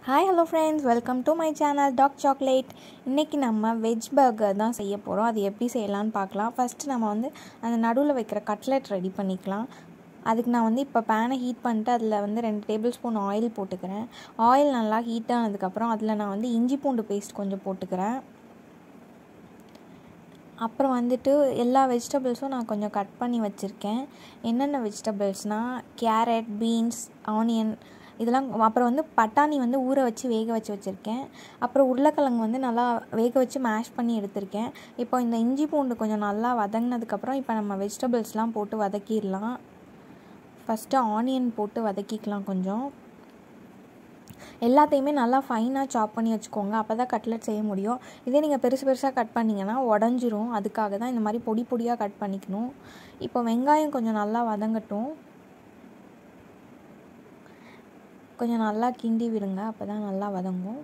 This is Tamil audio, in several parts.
hi hello friends welcome to my channel talk chocolate இன்றைக்கி நம்ம வெஜ் பர்கர் தான் செய்ய போகிறோம் அது எப்படி செய்யலான்னு பார்க்கலாம் ஃபஸ்ட்டு நம்ம வந்து அந்த நடுவில் வைக்கிற கட்லெட் ரெடி பண்ணிக்கலாம் அதுக்கு நான் வந்து இப்போ பேனை ஹீட் பண்ணிட்டு அதில் வந்து ரெண்டு டேபிள் ஸ்பூன் ஆயில் போட்டுக்கிறேன் ஆயில் நல்லா ஹீட் ஆனதுக்கப்புறம் அதில் நான் வந்து இஞ்சி பூண்டு பேஸ்ட் கொஞ்சம் போட்டுக்கிறேன் அப்புறம் வந்துட்டு எல்லா வெஜிடபிள்ஸும் நான் கொஞ்சம் கட் பண்ணி வச்சுருக்கேன் என்னென்ன வெஜிடபிள்ஸ்னால் கேரட் பீன்ஸ் ஆனியன் இதெல்லாம் அப்புறம் வந்து பட்டாணி வந்து ஊற வச்சு வேக வச்சு வச்சுருக்கேன் அப்புறம் உருளைக்கிழங்கு வந்து நல்லா வேக வச்சு மேஷ் பண்ணி எடுத்திருக்கேன் இப்போ இந்த இஞ்சி பூண்டு கொஞ்சம் நல்லா வதங்கினதுக்கப்புறம் இப்போ நம்ம வெஜிடபிள்ஸ்லாம் போட்டு வதக்கிடலாம் ஃபஸ்ட்டு ஆனியன் போட்டு வதக்கிக்கலாம் கொஞ்சம் எல்லாத்தையுமே நல்லா ஃபைனாக சாப் பண்ணி வச்சுக்கோங்க அப்போ தான் கட்லெட் செய்ய முடியும் இதே நீங்கள் பெருசு பெருசாக கட் பண்ணிங்கன்னா உடஞ்சிரும் அதுக்காக தான் இந்த மாதிரி பொடி பொடியாக கட் பண்ணிக்கணும் இப்போ வெங்காயம் கொஞ்சம் நல்லா வதங்கட்டும் கொஞ்சம் நல்லா கிண்டி விடுங்க அப்போ தான் நல்லா வதங்கும்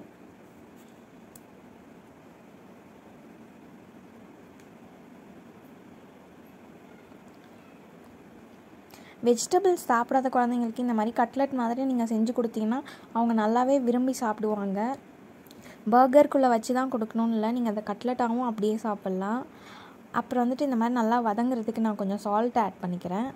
வெஜிடபிள்ஸ் சாப்பிடாத குழந்தைங்களுக்கு இந்த மாதிரி கட்லெட் மாதிரி நீங்கள் செஞ்சு கொடுத்தீங்கன்னா அவங்க நல்லாவே விரும்பி சாப்பிடுவாங்க பர்கருக்குள்ளே வச்சு தான் கொடுக்கணும்னு இல்லை நீங்கள் அந்த கட்லெட்டாகவும் அப்படியே சாப்பிட்லாம் அப்புறம் வந்துட்டு இந்த மாதிரி நல்லா வதங்குறதுக்கு நான் கொஞ்சம் சால்ட் ஆட் பண்ணிக்கிறேன்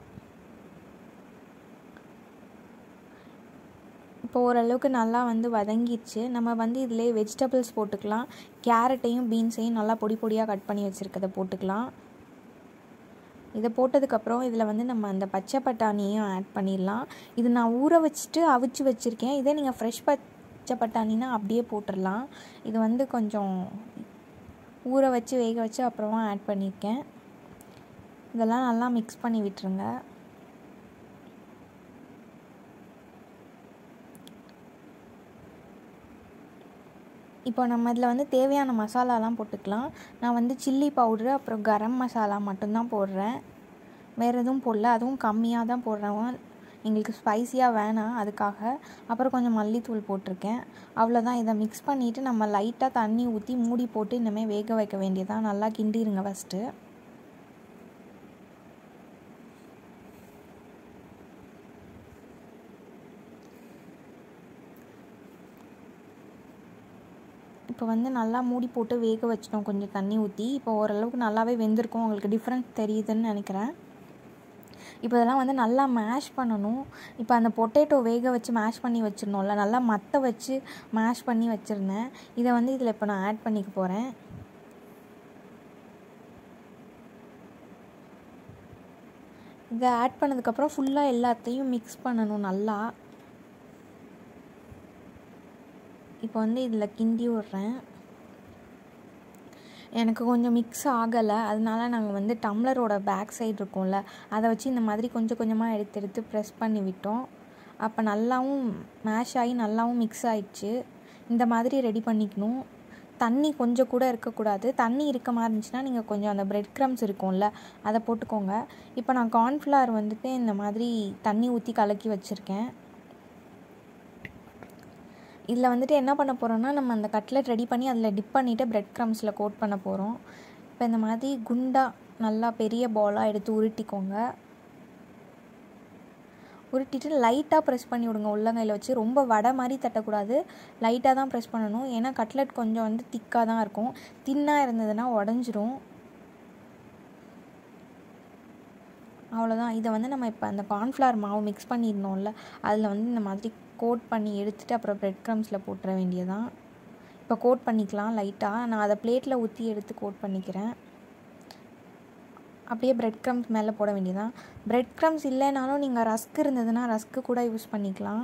இப்போ ஓரளவுக்கு நல்லா வந்து வதங்கிடுச்சு நம்ம வந்து இதிலே வெஜிடபிள்ஸ் போட்டுக்கலாம் கேரட்டையும் பீன்ஸையும் நல்லா பொடி பொடியாக கட் பண்ணி வச்சுருக்கதை போட்டுக்கலாம் இதை போட்டதுக்கப்புறம் இதில் வந்து நம்ம அந்த பச்சை பட்டாணியும் ஆட் பண்ணிடலாம் இது நான் ஊற வச்சுட்டு அவிச்சு வச்சுருக்கேன் இதே நீங்கள் ஃப்ரெஷ் பச்சை பட்டாணினா அப்படியே போட்டுடலாம் இது வந்து கொஞ்சம் ஊற வச்சு வேக வச்சு அப்புறமா ஆட் பண்ணியிருக்கேன் இதெல்லாம் நல்லா மிக்ஸ் பண்ணி விட்டுருங்க இப்போ நம்ம இதில் வந்து தேவையான மசாலாலாம் போட்டுக்கலாம் நான் வந்து சில்லி பவுட்ரு அப்புறம் கரம் மசாலா மட்டும்தான் போடுறேன் வேறு எதுவும் போடல அதுவும் கம்மியாக தான் போடுறேன் எங்களுக்கு ஸ்பைஸியாக வேணாம் அதுக்காக அப்புறம் கொஞ்சம் மல்லித்தூள் போட்டிருக்கேன் அவ்வளோதான் இதை மிக்ஸ் பண்ணிவிட்டு நம்ம லைட்டாக தண்ணி ஊற்றி மூடி போட்டு இனிமேல் வேக வைக்க வேண்டியதான் நல்லா கிண்டிடுங்க ஃபஸ்ட்டு இப்போ வந்து நல்லா மூடி போட்டு வேக வச்சிட்டோம் கொஞ்சம் தண்ணி ஊற்றி இப்போ ஓரளவுக்கு நல்லாவே வெந்திருக்கும் உங்களுக்கு டிஃப்ரென்ஸ் தெரியுதுன்னு நினைக்கிறேன் இப்போ இதெல்லாம் வந்து நல்லா மேஷ் பண்ணணும் இப்போ அந்த பொட்டேட்டோ வேக வச்சு மேஷ் பண்ணி வச்சிருந்தோம்ல நல்லா மற்ற வச்சு மேஷ் பண்ணி வச்சுருந்தேன் இதை வந்து இதில் இப்போ நான் ஆட் பண்ணிக்க போகிறேன் இதை ஆட் பண்ணதுக்கப்புறம் ஃபுல்லாக எல்லாத்தையும் மிக்ஸ் பண்ணணும் நல்லா இப்போ வந்து இதில் கிண்டி விட்றேன் எனக்கு கொஞ்சம் மிக்ஸ் ஆகலை அதனால நாங்கள் வந்து டம்ளரோட பேக் சைடு இருக்கும்ல அதை வச்சு இந்த மாதிரி கொஞ்சம் கொஞ்சமாக எடுத்து எடுத்து ப்ரெஸ் பண்ணி விட்டோம் அப்போ நல்லாவும் மேஷ் ஆகி நல்லாவும் மிக்ஸ் ஆயிடுச்சு இந்த மாதிரி ரெடி பண்ணிக்கணும் தண்ணி கொஞ்சம் கூட இருக்கக்கூடாது தண்ணி இருக்க மாதிரி இருந்துச்சுன்னா நீங்கள் கொஞ்சம் அந்த ப்ரெட் க்ரம்ஸ் இருக்கும்ல அதை போட்டுக்கோங்க இப்போ நான் கார்ன்ஃப்ளவர் வந்துட்டு இந்த மாதிரி தண்ணி ஊற்றி கலக்கி வச்சுருக்கேன் இதில் வந்துட்டு என்ன பண்ண போகிறோன்னா நம்ம அந்த கட்லெட் ரெடி பண்ணி அதில் டிப் பண்ணிவிட்டு ப்ரெட் க்ரம்ஸில் கோட் பண்ண போகிறோம் இப்போ இந்த மாதிரி குண்டாக நல்லா பெரிய பாலாக எடுத்து உருட்டிக்கோங்க உருட்டிட்டு லைட்டாக ப்ரெஸ் பண்ணி விடுங்க உள்ளங்கையில் வச்சு ரொம்ப வடை மாதிரி தட்டக்கூடாது லைட்டாக தான் ப்ரெஸ் பண்ணணும் ஏன்னா கட்லெட் கொஞ்சம் வந்து திக்காக தான் இருக்கும் தின்னாக இருந்ததுன்னா உடஞ்சிரும் அவ்வளோதான் இதை வந்து நம்ம இப்போ அந்த கார்ன்ஃப்ளவர் மாவு மிக்ஸ் பண்ணியிருந்தோம்ல அதில் வந்து இந்த மாதிரி கோட் பண்ணி எடுத்துகிட்டு அப்புறம் ப்ரெட் க்ரம்ஸில் போட்டுற வேண்டியதான் இப்போ கோட் பண்ணிக்கலாம் லைட்டாக நான் அதை பிளேட்டில் ஊற்றி எடுத்து கோட் பண்ணிக்கிறேன் அப்படியே ப்ரெட் க்ரம்ஸ் மேலே போட வேண்டியதான் ப்ரெட் க்ரம்ஸ் இல்லைனாலும் நீங்கள் ரஸ்க் இருந்ததுன்னா ரஸ்க்கு கூட யூஸ் பண்ணிக்கலாம்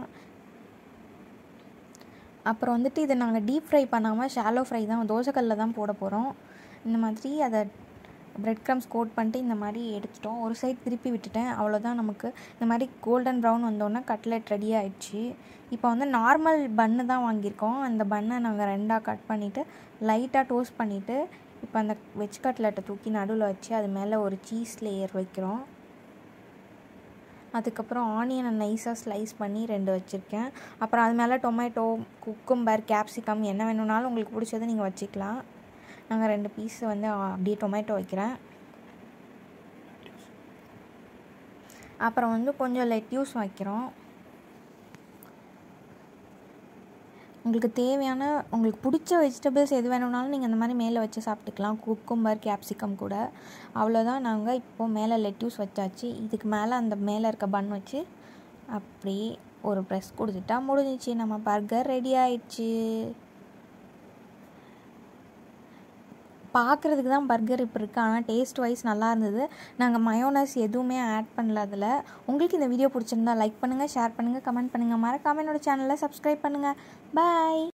அப்புறம் வந்துட்டு இதை நாங்கள் டீப் ஃப்ரை பண்ணாமல் ஷாலோ ஃப்ரை தான் தோசைக்கல்லில் தான் போட போகிறோம் இந்த மாதிரி அதை ப்ரெட் க்ரம்ஸ் கோட் பண்ணிட்டு இந்த மாதிரி எடுத்துட்டோம் ஒரு சைட் திருப்பி விட்டுட்டேன் அவ்வளோதான் நமக்கு இந்த மாதிரி கோல்டன் ப்ரௌன் வந்தோடனே கட்லெட் ரெடி ஆயிடுச்சு இப்போ வந்து நார்மல் பன்னு தான் வாங்கியிருக்கோம் அந்த பன்னை நாங்கள் ரெண்டாக கட் பண்ணிவிட்டு லைட்டாக டோஸ்ட் பண்ணிவிட்டு இப்போ அந்த வெஜ் கட்லெட்டை தூக்கி நடுவில் வச்சு அது மேலே ஒரு சீஸ் லேயர் வைக்கிறோம் அதுக்கப்புறம் ஆனியனை நைஸாக ஸ்லைஸ் பண்ணி ரெண்டு வச்சுருக்கேன் அப்புறம் அது மேலே டொமேட்டோ குக்கும்பர் கேப்சிகம் என்ன வேணும்னாலும் உங்களுக்கு பிடிச்சதை நீங்கள் வச்சுக்கலாம் நாங்கள் ரெண்டு பீஸ் வந்து அப்படியே டொமேட்டோ வைக்கிறேன் அப்புறம் வந்து கொஞ்சம் லெட்யூஸ் வைக்கிறோம் உங்களுக்கு தேவையான உங்களுக்கு பிடிச்ச வெஜிடபிள்ஸ் எது வேணும்னாலும் நீங்கள் அந்த மாதிரி மேலே வச்சு சாப்பிட்டுக்கலாம் குக்கும்பர் கேப்சிகம் கூட அவ்வளோதான் நாங்கள் இப்போது மேலே லெட்யூஸ் வச்சாச்சு இதுக்கு மேலே அந்த மேலே இருக்க பன் வச்சு அப்படி ஒரு ப்ரெஸ் கொடுத்துட்டா முடிஞ்சிச்சு நம்ம பர்கர் ரெடி ஆயிடுச்சு பார்க்குறதுக்கு தான் பர்கர் இப்போ இருக்குது ஆனால் டேஸ்ட் வைஸ் நல்லா இருந்தது நாங்கள் மயோனஸ் எதுவுமே ஆட் பண்ணல அதில் உங்களுக்கு இந்த வீடியோ பிடிச்சிருந்தா லைக் பண்ணுங்கள் ஷேர் பண்ணுங்கள் கமெண்ட் பண்ணுங்கள் மறக்காமல் என்னோட சேனலை சப்ஸ்கிரைப் பண்ணுங்கள் பாய்